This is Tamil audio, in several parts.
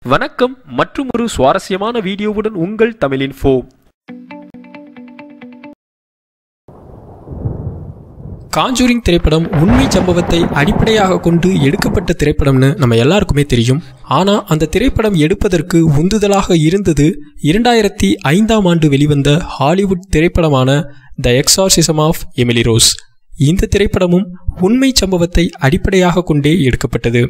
வணக்கம் மற்றும் ஒரு சுவாரஸ்யமான வீடியோவுடன் உங்கள் தமிழின் ஃபோ காஞ்சூரிங் திரைப்படம் உண்மை சம்பவத்தை அடிப்படையாக கொண்டு எடுக்கப்பட்ட திரைப்படம்னு நம்ம எல்லாருக்குமே தெரியும் ஆனா அந்த திரைப்படம் எடுப்பதற்கு உந்துதலாக இருந்தது இரண்டாயிரத்தி ஐந்தாம் ஆண்டு வெளிவந்த ஹாலிவுட் திரைப்படமான the exorcism of Emily Rose இந்த திரைப்படமும் உண்மை சம்பவத்தை அடிப்படையாக கொண்டே எடுக்கப்பட்டது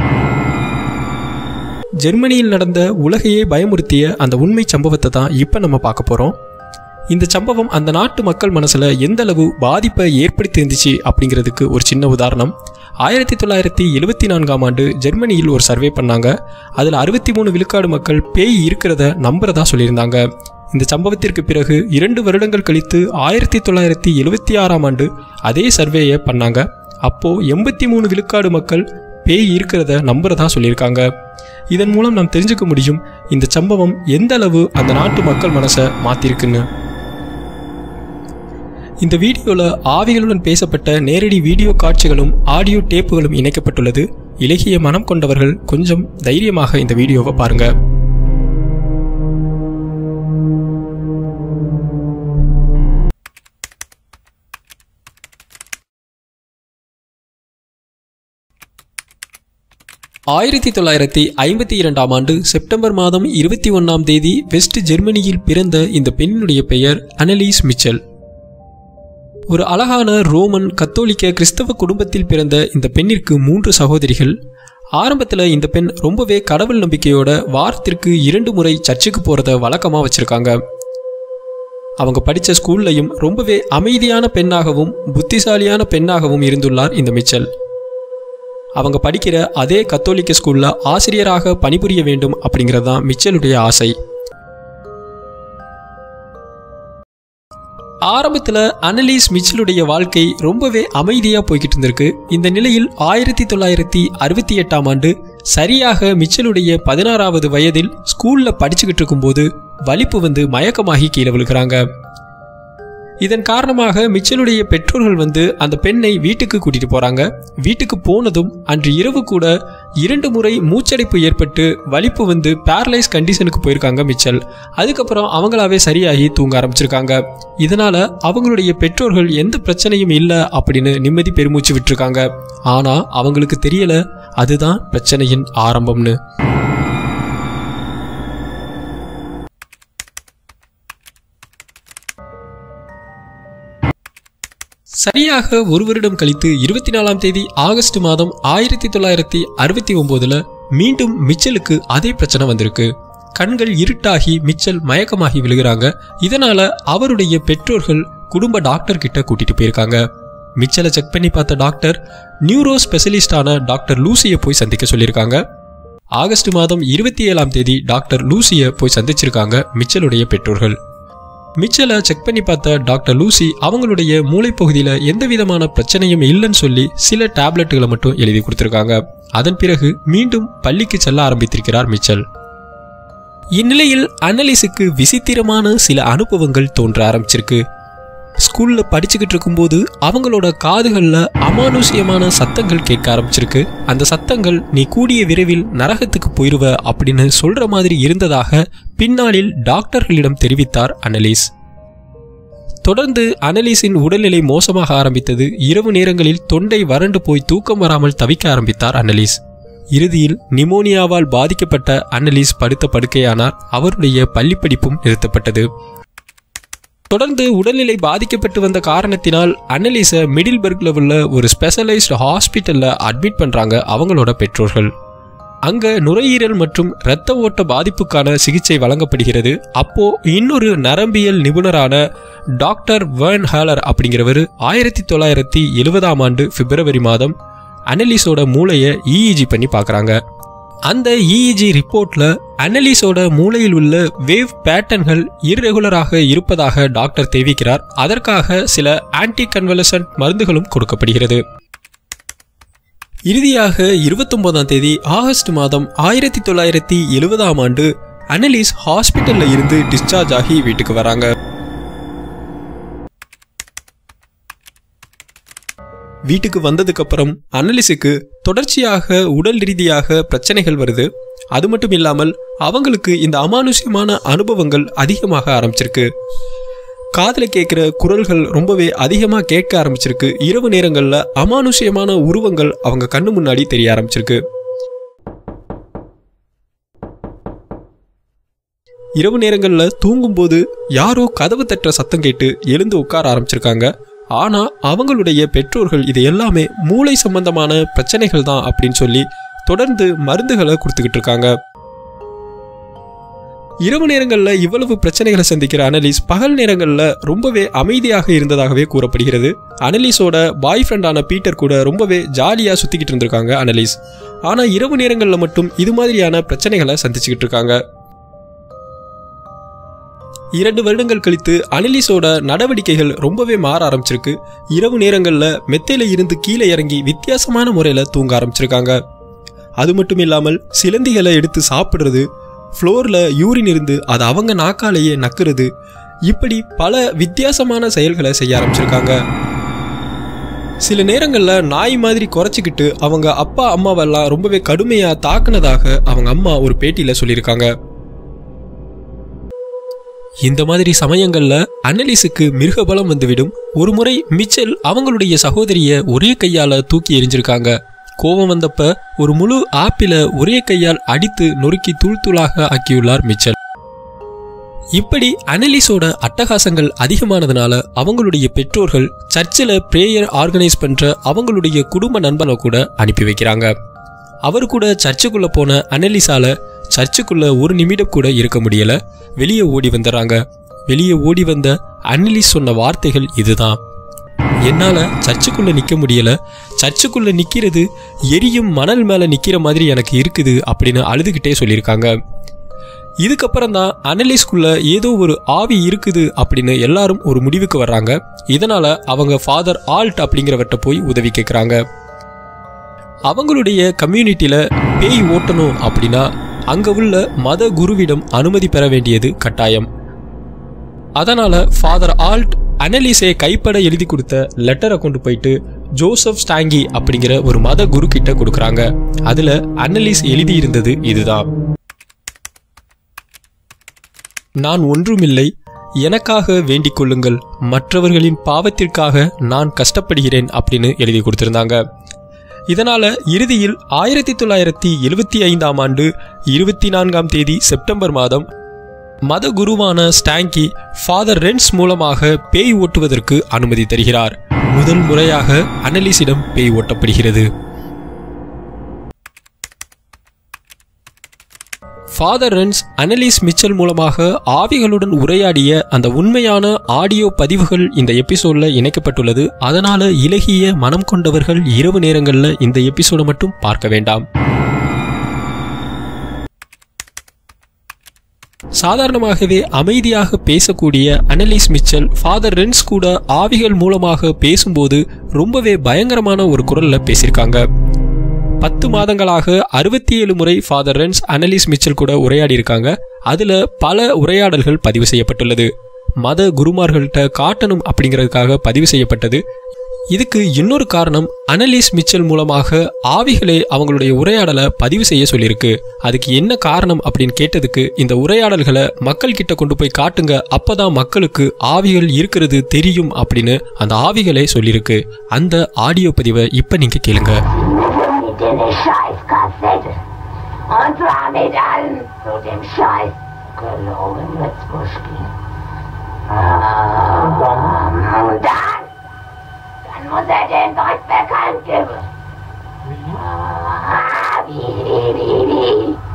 ஜெர்மனியில் நடந்த உலகையே பயமுறுத்திய அந்த உண்மை சம்பவத்தை தான் இப்போ நம்ம பார்க்க போகிறோம் இந்த சம்பவம் அந்த நாட்டு மக்கள் மனசில் எந்த அளவு பாதிப்பை ஏற்படுத்தி இருந்துச்சு அப்படிங்கிறதுக்கு ஒரு சின்ன உதாரணம் ஆயிரத்தி தொள்ளாயிரத்தி எழுபத்தி நான்காம் ஆண்டு ஜெர்மனியில் ஒரு சர்வே பண்ணாங்க அதில் அறுபத்தி மூணு விழுக்காடு மக்கள் பேய் இருக்கிறத நம்புறதா சொல்லியிருந்தாங்க இந்த சம்பவத்திற்கு பிறகு இரண்டு வருடங்கள் கழித்து ஆயிரத்தி தொள்ளாயிரத்தி எழுபத்தி ஆறாம் ஆண்டு அதே சர்வேயை பண்ணாங்க அப்போ எண்பத்தி மூணு விழுக்காடு மக்கள் பேய் இருக்கிறத நம்புறதா சொல்லியிருக்காங்க இதன் மூலம் நாம் தெரிஞ்சுக்க முடியும் இந்த சம்பவம் எந்த அளவு அந்த நாட்டு மக்கள் மனசை மாத்திருக்குன்னு இந்த வீடியோவில் ஆவிகளுடன் பேசப்பட்ட நேரடி வீடியோ காட்சிகளும் ஆடியோ டேப்புகளும் இணைக்கப்பட்டுள்ளது இலகிய மனம் கொண்டவர்கள் கொஞ்சம் தைரியமாக இந்த வீடியோவை பாருங்க ஆயிரத்தி தொள்ளாயிரத்தி ஐம்பத்தி இரண்டாம் ஆண்டு செப்டம்பர் மாதம் இருபத்தி ஒன்றாம் தேதி வெஸ்ட் ஜெர்மனியில் பிறந்த இந்த பெண்ணுடைய பெயர் அனலீஸ் மிச்சல் ஒரு அழகான ரோமன் கத்தோலிக்க கிறிஸ்தவ குடும்பத்தில் பிறந்த இந்த பெண்ணிற்கு மூன்று சகோதரிகள் ஆரம்பத்தில் இந்த பெண் ரொம்பவே கடவுள் நம்பிக்கையோட வாரத்திற்கு இரண்டு முறை சர்ச்சுக்கு போகிறத வழக்கமாக வச்சுருக்காங்க அவங்க படித்த ஸ்கூல்லையும் ரொம்பவே அமைதியான பெண்ணாகவும் புத்திசாலியான பெண்ணாகவும் இருந்துள்ளார் இந்த மிச்சல் அவங்க படிக்கிற அதே கத்தோலிக்க ஸ்கூலில் ஆசிரியராக பணிபுரிய வேண்டும் அப்படிங்கிறது தான் மிச்சலுடைய ஆசை ஆரம்பத்தில் அனலீஸ் மிச்சலுடைய வாழ்க்கை ரொம்பவே அமைதியாக போய்கிட்டு இருந்திருக்கு இந்த நிலையில் ஆயிரத்தி தொள்ளாயிரத்தி அறுபத்தி எட்டாம் ஆண்டு சரியாக மிச்சலுடைய பதினாறாவது வயதில் ஸ்கூலில் படிச்சுக்கிட்டு இருக்கும்போது வலிப்பு வந்து மயக்கமாகி கீழே விழுகிறாங்க இதன் காரணமாக மிச்சலுடைய பெற்றோர்கள் வந்து அந்த பெண்ணை வீட்டுக்கு கூட்டிட்டு போறாங்க வீட்டுக்கு போனதும் அன்று இரவு கூட இரண்டு முறை மூச்சடைப்பு ஏற்பட்டு வலிப்பு வந்து பேரலைஸ் கண்டிஷனுக்கு போயிருக்காங்க மிச்சல் அதுக்கப்புறம் அவங்களாவே சரியாகி தூங்க ஆரம்பிச்சிருக்காங்க இதனால அவங்களுடைய பெற்றோர்கள் எந்த பிரச்சனையும் இல்லை அப்படின்னு நிம்மதி பெருமூச்சு விட்டுருக்காங்க ஆனா அவங்களுக்கு தெரியல அதுதான் பிரச்சனையின் ஆரம்பம்னு சரியாக ஒரு வருடம் கழித்து இருபத்தி நாலாம் தேதி ஆகஸ்ட் மாதம் ஆயிரத்தி தொள்ளாயிரத்தி அறுபத்தி ஒன்பதுல மீண்டும் மிச்சலுக்கு அதே பிரச்சனை வந்திருக்கு கண்கள் இருட்டாகி மிச்சல் மயக்கமாகி விழுகிறாங்க இதனால அவருடைய பெற்றோர்கள் குடும்ப டாக்டர் கிட்ட கூட்டிட்டு போயிருக்காங்க மிச்சலை செக் பண்ணி பார்த்த டாக்டர் நியூரோ ஸ்பெஷலிஸ்டான டாக்டர் லூசியை போய் சந்திக்க சொல்லியிருக்காங்க ஆகஸ்ட் மாதம் இருபத்தி ஏழாம் தேதி டாக்டர் லூசியை போய் சந்திச்சிருக்காங்க மிச்சலுடைய பெற்றோர்கள் மிச்சலை செக் பண்ணி பார்த்த டாக்டர் லூசி அவங்களுடைய மூளைப்பகுதியில் எந்த விதமான பிரச்சனையும் இல்லைன்னு சொல்லி சில டேப்லெட்டுகளை மட்டும் எழுதி கொடுத்துருக்காங்க அதன் பிறகு மீண்டும் பள்ளிக்கு செல்ல ஆரம்பித்திருக்கிறார் மிச்சல் இந்நிலையில் அனலிஸுக்கு விசித்திரமான சில அனுபவங்கள் தோன்ற ஆரம்பிச்சிருக்கு ஸ்கூல்ல படிச்சுக்கிட்டு இருக்கும்போது அவங்களோட காதுகளில் அமானுஷ்யமான சத்தங்கள் கேட்க ஆரம்பிச்சிருக்கு அந்த சத்தங்கள் நீ கூடிய விரைவில் நரகத்துக்கு போயிருவ அப்படின்னு சொல்ற மாதிரி இருந்ததாக பின்னாளில் டாக்டர்களிடம் தெரிவித்தார் அனலீஸ் தொடர்ந்து அனலீஸின் உடல்நிலை மோசமாக ஆரம்பித்தது இரவு நேரங்களில் தொண்டை வறண்டு போய் தூக்கம் வராமல் தவிக்க ஆரம்பித்தார் அனலீஸ் இறுதியில் நிமோனியாவால் பாதிக்கப்பட்ட அனலீஸ் படுத்த படுக்கையானார் அவருடைய பள்ளிப்படிப்பும் நிறுத்தப்பட்டது தொடர்ந்து உடல்நிலை பாதிக்கப்பட்டு வந்த காரணத்தினால் அனலிஸை மிடில்பர்க்ல உள்ள ஒரு ஸ்பெஷலைஸ்டு ஹாஸ்பிட்டல்ல அட்மிட் பண்றாங்க அவங்களோட பெற்றோர்கள் அங்க நுரையீரல் மற்றும் இரத்த ஓட்ட பாதிப்புக்கான சிகிச்சை வழங்கப்படுகிறது அப்போ இன்னொரு நரம்பியல் நிபுணரான டாக்டர் வேர்ன் ஹேலர் அப்படிங்கிறவர் ஆயிரத்தி தொள்ளாயிரத்தி எழுபதாம் ஆண்டு பிப்ரவரி மாதம் அனலிஸோட மூளையை இஇஜி பண்ணி பார்க்குறாங்க அந்த இஇஜி ரிப்போர்ட்ல அனலிஸோட மூளையில் உள்ள வேவ் பேட்டர்ன்கள் இர்ரெகுலராக இருப்பதாக டாக்டர் தெரிவிக்கிறார் அதற்காக சில ஆன்டி கன்வலசன்ட் மருந்துகளும் கொடுக்கப்படுகிறது இறுதியாக இருபத்தொன்பதாம் தேதி ஆகஸ்ட் மாதம் ஆயிரத்தி தொள்ளாயிரத்தி எழுபதாம் ஆண்டு அனலிஸ் ஹாஸ்பிட்டல்ல இருந்து டிஸ்சார்ஜ் ஆகி வீட்டுக்கு வராங்க வீட்டுக்கு வந்ததுக்கு அப்புறம் அனலிஸுக்கு தொடர்ச்சியாக உடல் ரீதியாக பிரச்சனைகள் வருது அது மட்டும் இல்லாமல் அவங்களுக்கு இந்த அமானுஷ்யமான அனுபவங்கள் அதிகமாக ஆரம்பிச்சிருக்கு காதில் கேட்குற குரல்கள் ரொம்பவே அதிகமாக கேட்க ஆரம்பிச்சிருக்கு இரவு நேரங்களில் அமானுஷ்யமான உருவங்கள் அவங்க கண்ணு முன்னாடி தெரிய ஆரம்பிச்சிருக்கு இரவு நேரங்களில் தூங்கும்போது யாரோ கதவு தட்டுற சத்தம் கேட்டு எழுந்து உட்கார ஆரம்பிச்சிருக்காங்க ஆனா அவங்களுடைய பெற்றோர்கள் இது எல்லாமே மூளை சம்பந்தமான பிரச்சனைகள் தான் அப்படின்னு சொல்லி தொடர்ந்து மருந்துகளை கொடுத்துக்கிட்டு இருக்காங்க இரவு நேரங்களில் இவ்வளவு பிரச்சனைகளை சந்திக்கிற அனலிஸ் பகல் நேரங்களில் ரொம்பவே அமைதியாக இருந்ததாகவே கூறப்படுகிறது அனலிஸோட பாய் ஃப்ரெண்டான பீட்டர் கூட ரொம்பவே ஜாலியாக சுற்றிக்கிட்டு இருந்திருக்காங்க அனலிஸ் ஆனால் இரவு நேரங்களில் மட்டும் இது மாதிரியான பிரச்சனைகளை சந்திச்சுக்கிட்டு இருக்காங்க இரண்டு வருடங்கள் கழித்து அனலிஸோட நடவடிக்கைகள் ரொம்பவே மாற ஆரம்பிச்சிருக்கு இரவு நேரங்களில் மெத்தையில இருந்து கீழே இறங்கி வித்தியாசமான முறையில் தூங்க ஆரம்பிச்சிருக்காங்க அது மட்டும் இல்லாமல் சிலந்திகளை எடுத்து சாப்பிடுறது ஃப்ளோரில் யூரின் இருந்து அதை அவங்க நாக்காலேயே நக்குறது இப்படி பல வித்தியாசமான செயல்களை செய்ய ஆரம்பிச்சிருக்காங்க சில நேரங்களில் நாய் மாதிரி குறைச்சிக்கிட்டு அவங்க அப்பா அம்மாவெல்லாம் ரொம்பவே கடுமையாக தாக்குனதாக அவங்க அம்மா ஒரு பேட்டியில் சொல்லியிருக்காங்க இந்த மாதிரி சமயங்கள்ல அனலிஸுக்கு மிருகபலம் வந்துவிடும் ஒரு முறை மிச்சல் அவங்களுடைய சகோதரிய ஒரே கையால தூக்கி எறிஞ்சிருக்காங்க கோபம் வந்தப்ப ஒரு முழு ஆப்பிள ஒரே கையால் அடித்து நொறுக்கி தூள் தூளாக ஆக்கியுள்ளார் மிச்சல் இப்படி அனலிஸோட அட்டகாசங்கள் அதிகமானதுனால அவங்களுடைய பெற்றோர்கள் சர்ச்சில் பிரேயர் ஆர்கனைஸ் பண்ற அவங்களுடைய குடும்ப நண்பனை கூட அனுப்பி வைக்கிறாங்க அவர் கூட சர்ச்சுக்குள்ள போன அனலிஸால சர்ச்சுக்குள்ள ஒரு நிமிடம் கூட இருக்க முடியல வெளியே ஓடி வந்துடுறாங்க வெளியே ஓடி வந்த அனலிஸ் சொன்ன வார்த்தைகள் இதுதான் என்னால சர்ச்சுக்குள்ள நிக்க முடியல சர்ச்சுக்குள்ள நிக்கிறது எரியும் மணல் மேல நிக்கிற மாதிரி எனக்கு இருக்குது அப்படின்னு அழுதுகிட்டே சொல்லியிருக்காங்க இதுக்கப்புறம் தான் அனலிஸ்குள்ள ஏதோ ஒரு ஆவி இருக்குது அப்படின்னு எல்லாரும் ஒரு முடிவுக்கு வர்றாங்க இதனால அவங்க ஃபாதர் ஆல்ட் அப்படிங்கிறவர்கிட்ட போய் உதவி கேட்குறாங்க அவங்களுடைய கம்யூனிட்டியில பேய் ஓட்டணும் அப்படின்னா அங்க உள்ள மத குருவிடம் அனுமதி பெற வேண்டியது கட்டாயம் அதனால ஃபாதர் ஆல்ட் அனலிஸை கைப்பட எழுதி கொடுத்த லெட்டரை கொண்டு போயிட்டு ஜோசப் ஸ்டாங்கி அப்படிங்கிற ஒரு மத குரு கிட்ட கொடுக்குறாங்க அதுல அனலிஸ் எழுதி இருந்தது இதுதான் நான் ஒன்றுமில்லை எனக்காக வேண்டிக் கொள்ளுங்கள் மற்றவர்களின் பாவத்திற்காக நான் கஷ்டப்படுகிறேன் அப்படின்னு எழுதி கொடுத்திருந்தாங்க இதனால இறுதியில் ஆயிரத்தி தொள்ளாயிரத்தி எழுவத்தி ஐந்தாம் ஆண்டு இருபத்தி நான்காம் தேதி செப்டம்பர் மாதம் மத குருவான ஸ்டாங்கி ஃபாதர் ரென்ஸ் மூலமாக பேய் ஓட்டுவதற்கு அனுமதி தருகிறார் முதல் முறையாக அனலிஸிடம் பேய் ஓட்டப்படுகிறது ஃபாதர் ரென்ஸ் அனலிஸ் மிச்சல் மூலமாக ஆவிகளுடன் உரையாடிய அந்த உண்மையான ஆடியோ பதிவுகள் இந்த எபிசோட்ல இணைக்கப்பட்டுள்ளது அதனால இலகிய மனம் கொண்டவர்கள் இரவு நேரங்களில் இந்த எபிசோடை மட்டும் பார்க்க வேண்டாம் சாதாரணமாகவே அமைதியாக பேசக்கூடிய அனலிஸ் மிச்சல் ஃபாதர் ரென்ஸ் கூட ஆவிகள் மூலமாக பேசும்போது ரொம்பவே பயங்கரமான ஒரு குரல்ல பேசியிருக்காங்க பத்து மாதங்களாக அறுபத்தி ஏழு முறை ஃபாதர் ரென்ஸ் அனலிஸ் மிச்சல் கூட உரையாடி இருக்காங்க அதுல பல உரையாடல்கள் பதிவு செய்யப்பட்டுள்ளது மத குருமார்கள்ட்ட காட்டணும் அப்படிங்கிறதுக்காக பதிவு செய்யப்பட்டது இதுக்கு இன்னொரு காரணம் அனலிஸ் மிச்சல் மூலமாக ஆவிகளே அவங்களுடைய உரையாடலை பதிவு செய்ய சொல்லியிருக்கு அதுக்கு என்ன காரணம் அப்படின்னு கேட்டதுக்கு இந்த உரையாடல்களை மக்கள் கிட்ட கொண்டு போய் காட்டுங்க அப்பதான் மக்களுக்கு ஆவிகள் இருக்கிறது தெரியும் அப்படின்னு அந்த ஆவிகளே சொல்லியிருக்கு அந்த ஆடியோ பதிவை இப்ப நீங்க கேளுங்க in die Scheißkassette und war mit allen zu dem Scheiß gelogen mit Muschki. Und dann? Und dann? Dann muss er den Dreck bekannt geben. Ah, wie, wie, wie, wie.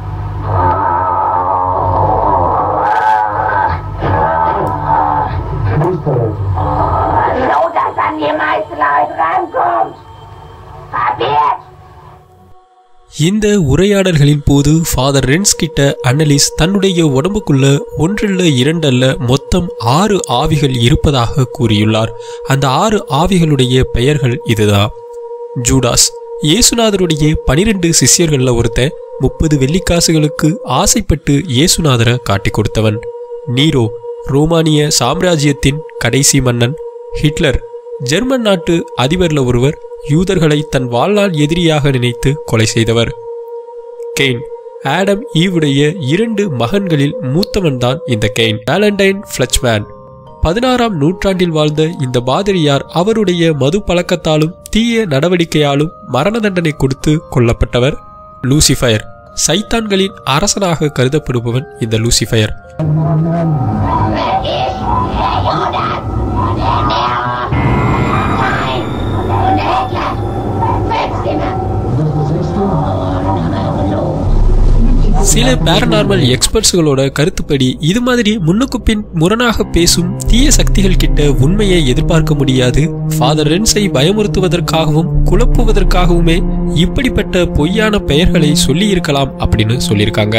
So, dass an die meisten Leute rankommt. Kapiert? இந்த உரையாடல்களின் போது ஃபாதர் ரென்ஸ் கிட்ட அன்னலிஸ் தன்னுடைய உடம்புக்குள்ள ஒன்றல்ல இரண்டல்ல மொத்தம் ஆறு ஆவிகள் இருப்பதாக கூறியுள்ளார் அந்த ஆறு ஆவிகளுடைய பெயர்கள் இதுதான் ஜூடாஸ் இயேசுநாதருடைய பனிரெண்டு சிஷ்யர்கள்ல ஒருத்தன் முப்பது வெள்ளிக்காசுகளுக்கு ஆசைப்பட்டு இயேசுநாதரை காட்டிக் கொடுத்தவன் நீரோ ரோமானிய சாம்ராஜ்யத்தின் கடைசி மன்னன் ஹிட்லர் ஜெர்மன் நாட்டு அதிபர்ல ஒருவர் யூதர்களை தன் வாழ்நாள் எதிரியாக நினைத்து கொலை செய்தவர் கெயின் ஆடம் ஈவுடைய இரண்டு மகன்களில் மூத்தவன்தான் இந்த கெயின் வேலண்டைன் ஃபிளச்மேன் பதினாறாம் நூற்றாண்டில் வாழ்ந்த இந்த பாதிரியார் அவருடைய மது பழக்கத்தாலும் தீய நடவடிக்கையாலும் மரண தண்டனை கொடுத்து கொல்லப்பட்டவர் லூசிஃபயர் சைத்தான்களின் அரசனாக கருதப்படுபவன் இந்த லூசிஃபயர் சில பேரநார்மல் எக்ஸ்பர்ட்ஸ்களோட கருத்துப்படி இது மாதிரி முன்னுக்கு பின் முரணாக பேசும் தீய சக்திகள் கிட்ட உண்மையை எதிர்பார்க்க முடியாது ஃபாதர் ரென்ஸை பயமுறுத்துவதற்காகவும் குழப்புவதற்காகவுமே இப்படிப்பட்ட பொய்யான பெயர்களை சொல்லி இருக்கலாம் அப்படின்னு சொல்லியிருக்காங்க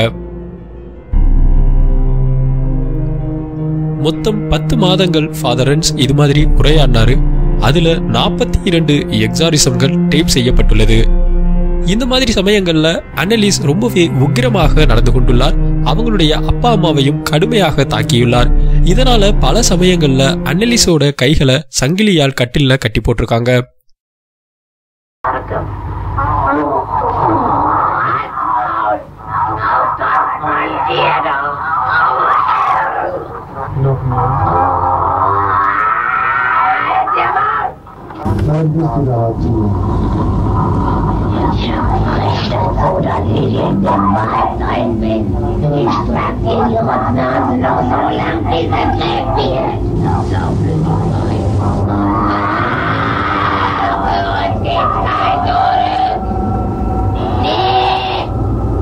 மொத்தம் பத்து மாதங்கள் ஃபாதர் ரென்ஸ் இது மாதிரி உரையாடினாரு அதுல நாற்பத்தி இரண்டு எக்ஸாரிசம்கள் டேப் செய்யப்பட்டுள்ளது இந்த மாதிரி சமயங்கள்ல அனலிஸ் ரொம்பவே உக்கிரமாக நடந்து கொண்டுள்ளார் அவங்களுடைய அப்பா அம்மாவையும் கடுமையாக தாக்கியுள்ளார் இதனால பல சமயங்கள்ல அனலிஸோட கைகளை சங்கிலியால் கட்டில்ல கட்டி போட்டிருக்காங்க Oder ich in der Wahrheit rein bin. Ich frag dir ihre Nase noch so lang, bis er trägt wird. So blöd Und die Zeit zurück. Nee!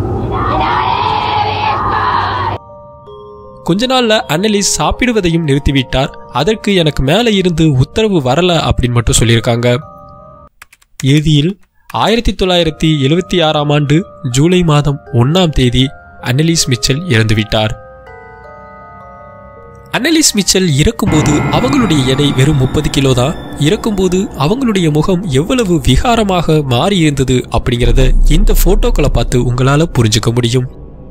கொஞ்ச நாள்ல அன்னலிஸ் சாப்பிடுவதையும் நிறுத்திவிட்டார் அதற்கு எனக்கு மேல இருந்து உத்தரவு வரல அப்படின்னு மட்டும் சொல்லியிருக்காங்க இறுதியில் ஆயிரத்தி தொள்ளாயிரத்தி எழுவத்தி ஆறாம் ஆண்டு ஜூலை மாதம் ஒன்னாம் தேதி அன்னலிஸ் மிச்சல் இறந்துவிட்டார் அன்னலிஸ் மிச்சல் இறக்கும்போது அவங்களுடைய எடை வெறும் முப்பது கிலோ தான் இறக்கும்போது அவங்களுடைய முகம் எவ்வளவு விகாரமாக மாறி இருந்தது அப்படிங்கிறத இந்த போட்டோக்களை பார்த்து உங்களால புரிஞ்சுக்க முடியும்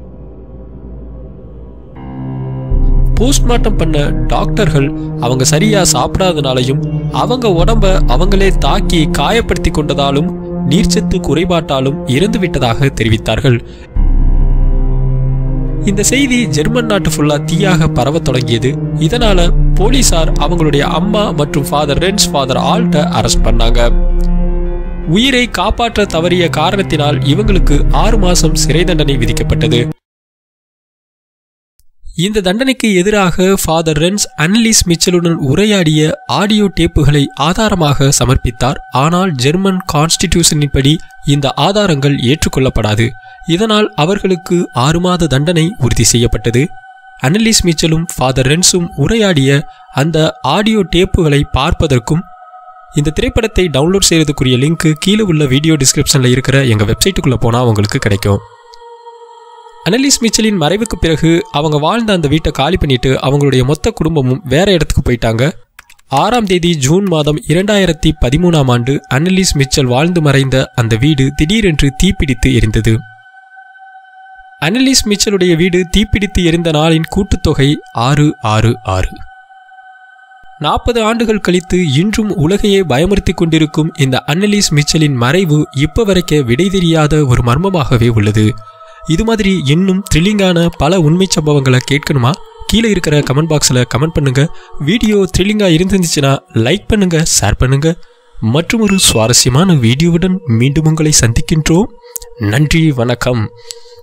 போஸ்ட்மார்ட்டம் பண்ண டாக்டர்கள் அவங்க சரியா சாப்பிடாதனாலையும் அவங்க உடம்ப அவங்களே தாக்கி காயப்படுத்தி கொண்டதாலும் நீர்ச்சத்து குறைபாட்டாலும் இறந்து விட்டதாக தெரிவித்தார்கள் இந்த செய்தி ஜெர்மன் நாட்டு ஃபுல்லா தீயாக பரவத் தொடங்கியது இதனால போலீசார் அவங்களுடைய அம்மா மற்றும் ஃபாதர் ரென்ஸ் ஃபாதர் ஆல்ட்ட அரெஸ்ட் பண்ணாங்க உயிரை காப்பாற்ற தவறிய காரணத்தினால் இவங்களுக்கு ஆறு மாசம் சிறை தண்டனை விதிக்கப்பட்டது இந்த தண்டனைக்கு எதிராக ஃபாதர் ரென்ஸ் அன்னலிஸ் மிச்சலுடன் உரையாடிய ஆடியோ டேப்புகளை ஆதாரமாக சமர்ப்பித்தார் ஆனால் ஜெர்மன் கான்ஸ்டிடியூஷனின்படி இந்த ஆதாரங்கள் ஏற்றுக்கொள்ளப்படாது இதனால் அவர்களுக்கு ஆறு மாத தண்டனை உறுதி செய்யப்பட்டது அன்னலிஸ் மிச்சலும் ஃபாதர் ரென்ஸும் உரையாடிய அந்த ஆடியோ டேப்புகளை பார்ப்பதற்கும் இந்த திரைப்படத்தை டவுன்லோட் செய்யறதுக்குரிய லிங்க் கீழே உள்ள வீடியோ டிஸ்கிரிப்ஷன்ல இருக்கிற எங்க வெப்சைட்டுக்குள்ள போனா உங்களுக்கு கிடைக்கும் அனலிஸ் மிச்சலின் மறைவுக்கு பிறகு அவங்க வாழ்ந்த அந்த வீட்டை காலி பண்ணிட்டு அவங்களுடைய மொத்த குடும்பமும் வேற இடத்துக்கு போயிட்டாங்க ஆறாம் தேதி ஜூன் மாதம் இரண்டாயிரத்தி பதிமூணாம் ஆண்டு அனலிஸ் மிச்சல் வாழ்ந்து மறைந்த அந்த வீடு திடீரென்று தீப்பிடித்து எரிந்தது அனலிஸ் மிச்சலுடைய வீடு தீப்பிடித்து எரிந்த நாளின் கூட்டுத்தொகை ஆறு ஆறு ஆறு நாற்பது ஆண்டுகள் கழித்து இன்றும் உலகையே பயமுறுத்திக் கொண்டிருக்கும் இந்த அன்னலிஸ் மிச்சலின் மறைவு இப்ப வரைக்க விடை தெரியாத ஒரு மர்மமாகவே உள்ளது இது மாதிரி இன்னும் த்ரில்லிங்கான பல உண்மை சம்பவங்களை கேட்கணுமா கீழே இருக்கிற கமெண்ட் பாக்ஸில் கமெண்ட் பண்ணுங்க வீடியோ த்ரில்லிங்காக இருந்துச்சுன்னா லைக் பண்ணுங்க ஷேர் பண்ணுங்க மற்றும் ஒரு சுவாரஸ்யமான வீடியோவுடன் மீண்டும் உங்களை சந்திக்கின்றோம் நன்றி வணக்கம்